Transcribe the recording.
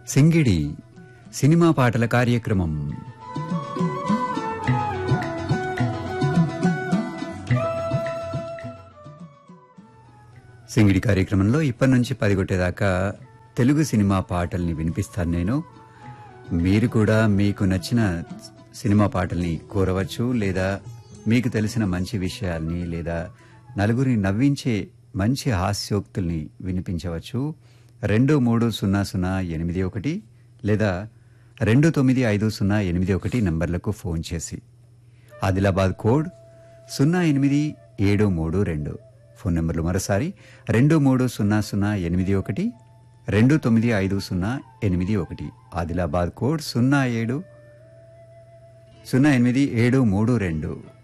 సింగిడి సినిమా పాటల కార్యక్రమం సింగిడి కార్యక్రమంలో ఇప్పటి నుంచి పది కొట్టేదాకా తెలుగు సినిమా పాటల్ని వినిపిస్తాను నేను మీరు కూడా మీకు నచ్చిన సినిమా పాటల్ని కోరవచ్చు లేదా మీకు తెలిసిన మంచి విషయాల్ని లేదా నలుగురిని నవ్వించే మంచి హాస్యోక్తుల్ని వినిపించవచ్చు రెండు మూడు సున్నా సున్నా ఎనిమిది ఒకటి లేదా రెండు తొమ్మిది ఐదు సున్నా ఎనిమిది ఒకటి నంబర్లకు ఫోన్ చేసి ఆదిలాబాద్ కోడ్ సున్నా ఎనిమిది ఏడు మూడు రెండు ఫోన్ నెంబర్లు మరోసారి రెండు మూడు సున్నా సున్నా ఎనిమిది ఒకటి రెండు తొమ్మిది ఐదు సున్నా ఎనిమిది ఒకటి ఆదిలాబాద్ కోడ్ సున్నా ఏడు సున్నా ఎనిమిది ఏడు మూడు రెండు